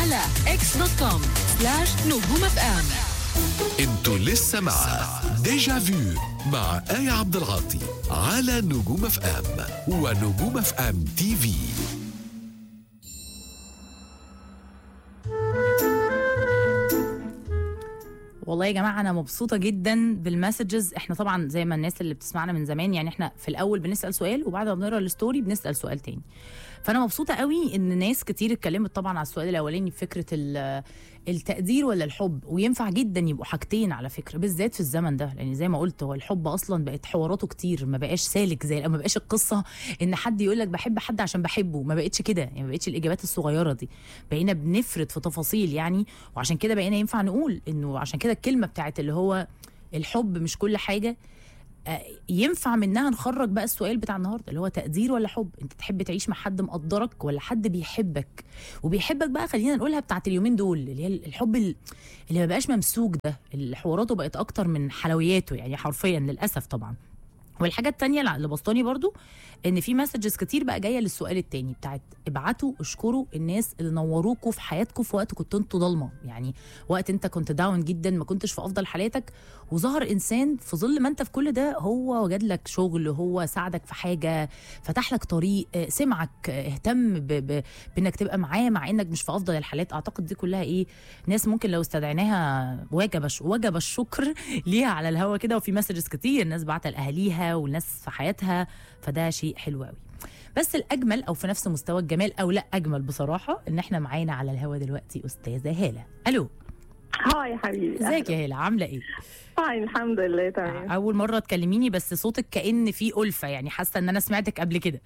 على اكس دوت كوم سلاش نجوم اف ام انتوا لسه مع ديجا فيو مع آية عبد العاطي على نجوم اف ام ونجوم اف ام تي في والله يا جماعه انا مبسوطه جدا بالمسجز احنا طبعا زي ما الناس اللي بتسمعنا من زمان يعني احنا في الاول بنسال سؤال وبعد ما بنقرا الستوري بنسال سؤال تاني فانا مبسوطه قوي ان ناس كتير اتكلمت طبعا على السؤال الاولاني بفكره ال- التقدير ولا الحب وينفع جدا يبقوا حاجتين على فكره بالذات في الزمن ده لان زي ما قلت هو الحب اصلا بقت حواراته كتير ما بقاش سالك زي ما بقاش القصه ان حد يقول لك بحب حد عشان بحبه ما بقتش كده يعني ما بقتش الاجابات الصغيره دي بقينا بنفرد في تفاصيل يعني وعشان كده بقينا ينفع نقول انه عشان كده الكلمه بتاعت اللي هو الحب مش كل حاجه آه، ينفع منها نخرج بقى السؤال بتاع النهارده اللي هو تقدير ولا حب انت تحب تعيش مع حد مقدرك ولا حد بيحبك وبيحبك بقى خلينا نقولها بتاعت اليومين دول اللي هي الحب ال- اللي ما بقاش ممسوك ده اللي حواراته بقت اكتر من حلوياته يعني حرفيا للاسف طبعا والحاجة التانية اللي بسطاني برضو ان في مسجز كتير بقى جايه للسؤال التاني بتاعت ابعتوا اشكروا الناس اللي نوروكوا في حياتكم في وقت كنتوا انتوا ضلمه يعني وقت انت كنت داون جدا ما كنتش في افضل حالاتك وظهر انسان في ظل ما انت في كل ده هو وجد لك شغل هو ساعدك في حاجه فتح لك طريق آه، سمعك آه، اهتم ب... ب... بانك تبقى معاه مع انك مش في افضل الحالات اعتقد دي كلها ايه ناس ممكن لو استدعيناها وجب الش- وجب الشكر ليها على الهوا كده وفي مسجز كتير ناس بعتها لاهاليها والناس في حياتها فده شيء حلو قوي بس الاجمل او في نفس مستوى الجمال او لا اجمل بصراحه ان احنا معانا على الهوا دلوقتي استاذه هاله الو هاي يا حبيبي ازيك يا هاله عامله ايه هاي الحمد لله تمام اول مره تكلميني بس صوتك كان فيه الفه يعني حاسه ان انا سمعتك قبل كده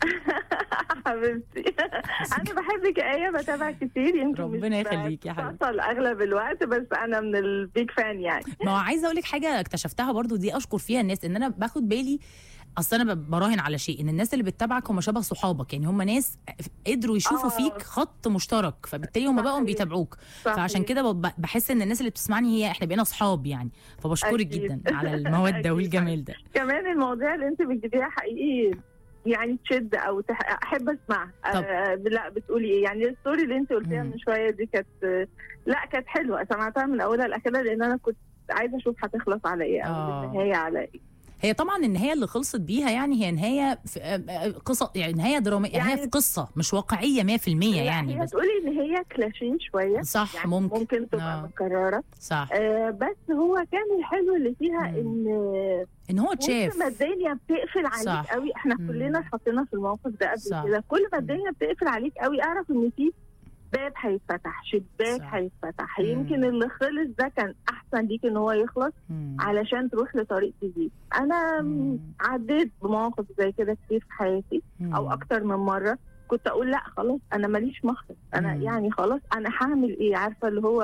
حبيبتي انا بحبك يا ايه بتابع كتير يمكن ربنا مش يخليك يا حبيبتي. بوصل اغلب الوقت بس انا من البيج فان يعني ما هو عايزه اقول لك حاجه اكتشفتها برضو دي اشكر فيها الناس ان انا باخد بالي اصل انا ب- براهن على شيء ان الناس اللي بتتابعك هم شبه صحابك يعني هم ناس قدروا يشوفوا آه. فيك خط مشترك فبالتالي هم بقوا صحيح. بيتابعوك صحيح. فعشان كده ب- بحس ان الناس اللي بتسمعني هي احنا بقينا اصحاب يعني فبشكرك أكيد. جدا على الموده أكيد. والجمال ده كمان المواضيع اللي انت بتجيبيها حقيقي يعني تشد او تح... احب اسمعها طب. آه لا بتقولي ايه يعني الستوري اللي انت قلتيها مم. من شويه دي كانت آه، لا كانت حلوه سمعتها من اولها لاخرها لان انا كنت عايزه اشوف هتخلص على ايه او آه. النهايه على ايه هي طبعا النهايه اللي خلصت بيها يعني هي نهايه في آه، آه، قصه يعني نهايه دراميه يعني هي يعني- في قصه مش واقعيه 100% لا، يعني هي بس تقولي ان هي كلاشين شويه صح يعني ممكن ممكن تبقى آه. متكرره صح آه بس هو كان الحلو اللي فيها مم. ان ان هو كل اتشاف ما الدنيا بتقفل عليك صح. قوي احنا مم. كلنا اتحطينا في الموقف ده صح. قبل كده كل ما مم. الدنيا بتقفل عليك قوي اعرف ان في باب هيتفتح شباك صح. هيتفتح مم. يمكن اللي خلص ده كان احسن ليك ان هو يخلص مم. علشان تروح لطريق جديد انا مم. عديت بمواقف زي كده كتير في حياتي او مم. اكتر من مره كنت اقول لا خلاص انا ماليش مخرج انا مم. يعني خلاص انا هعمل ايه عارفه اللي هو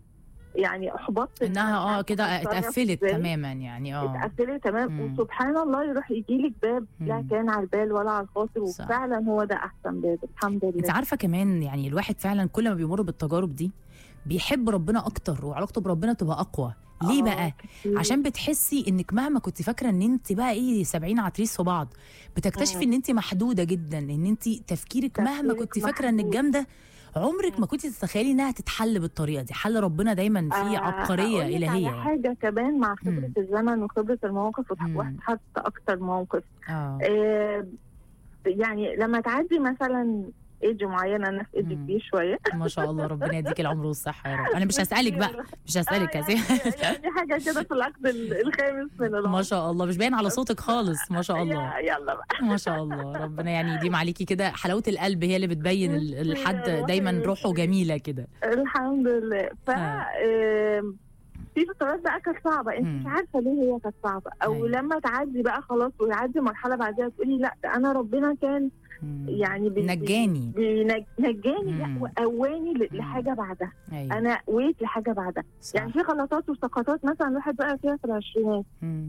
يعني احبطت إن انها أنا اه عارفة كده أتصرف اتقفلت إزاي. تماما يعني اه اتقفلت تمام مم. وسبحان الله يروح يجيلك باب لا مم. كان على البال ولا على الخاطر صح. وفعلا هو ده احسن باب الحمد انت لله عارفه كمان يعني الواحد فعلا كل ما بيمر بالتجارب دي بيحب ربنا اكتر وعلاقته بربنا تبقى اقوى ليه آه، بقى كتير. عشان بتحسي انك مهما كنت فاكره ان انت بقى ايه 70 عتريس في بعض بتكتشفي مم. ان انت محدوده جدا ان انت تفكيرك مهما تفكيرك كنت فاكره انك محدود. جامده عمرك ما كنت تتخيلي انها تتحل بالطريقه دي حل ربنا دايما فيه آه، عبقريه أقول لك الهيه على يعني. حاجه كمان مع خبره مم. الزمن وخبره المواقف مم. واتحط اكتر موقف اه آه يعني لما تعدي مثلا ايدج معينه انا في ايدج مم. كبير شويه ما شاء الله ربنا يديك العمر والصحه يا رب انا مش هسالك بقى مش هسالك آه، يا يعني, سيدي يعني حاجه كده في العقد ال- الخامس من العمر ما شاء الله مش باين على صوتك خالص ما شاء الله يا- يلا بقى ما شاء الله ربنا يعني يديم عليكي كده حلاوه القلب هي اللي بتبين ال- الحد يا دايما روحي. روحه جميله كده الحمد لله ف آه. آم، في فترات بقى كانت صعبه انت مم. مش عارفه ليه هي كانت صعبه او أيوة. لما تعدي بقى خلاص ويعدي مرحله بعدها تقولي لا ده انا ربنا كان مم. يعني بي- نجاني بينج- نجاني مم. لا وقواني ل- مم. لحاجه بعدها ايوه انا ويت لحاجه بعدها صح. يعني في غلطات وسقطات مثلا الواحد بقى فيها في العشرينات مم.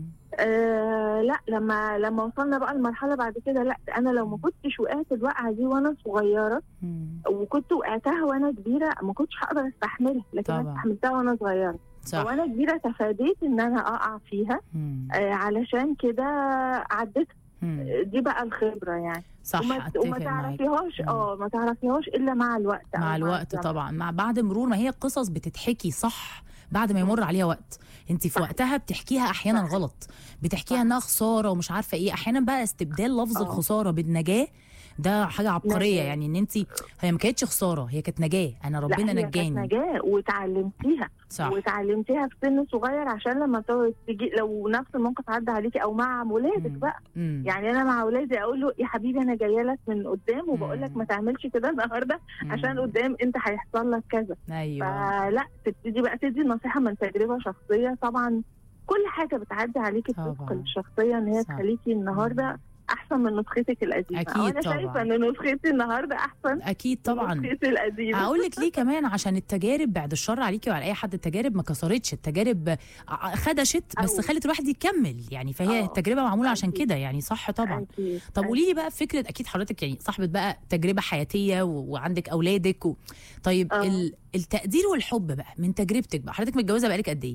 آه لا لما لما وصلنا بقى المرحله بعد كده لا ده انا لو ما كنتش وقعت الوقعه دي وانا صغيره مم. وكنت وقعتها وانا كبيره ما كنتش هقدر استحملها لكن انا طبعا. استحملتها وانا صغيره صح وانا كبيره تفاديت ان انا اقع فيها مم. آه علشان كده عديت مم. دي بقى الخبره يعني صح وما, اتفق وما معاك تعرفيهاش مم. اه ما تعرفيهاش الا مع الوقت أو مع الوقت الزمن. طبعا مع بعد مرور ما هي قصص بتتحكي صح بعد ما يمر عليها وقت انت في صح. وقتها بتحكيها احيانا صح. غلط بتحكيها صح. انها خساره ومش عارفه ايه احيانا بقى استبدال لفظ آه. الخساره بالنجاه ده حاجه عبقريه نجاة. يعني ان انت هي ما كانتش خساره هي كانت نجاه انا لا، ربنا هي كانت نجاني نجاة وتعلمتيها صح وتعلمتيها في سن صغير عشان لما تو- تيجي لو نفس الموقف عدى عليكي او مع ولادك مم. بقى مم. يعني انا مع ولادي اقول له يا حبيبي انا جايه لك من قدام وبقول لك مم. ما تعملش كده النهارده عشان مم. قدام انت هيحصل لك كذا ايوه فلا تبتدي بقى تدي النصيحه من تجربه شخصيه طبعا كل حاجه بتعدي عليكي طبعاً. بتدخل الشخصيه ان هي صح. تخليكي النهارده احسن من نسختك القديمه أكيد أو انا طبعاً. شايفه ان نسختي النهارده احسن اكيد من طبعا نسختي القديمه هقول لك ليه كمان عشان التجارب بعد الشر عليكي وعلى اي حد التجارب ما كسرتش التجارب ع- خدشت بس أوي. خلت الواحد يكمل يعني فهي آه. التجربه معموله عشان أكيد. كده يعني صح طبعا أكيد. طب قولي لي بقى فكره اكيد حضرتك يعني صاحبه بقى تجربه حياتيه و... وعندك اولادك و... طيب آه. ال... التقدير والحب بقى من تجربتك بقى حضرتك متجوزه بقالك قد ايه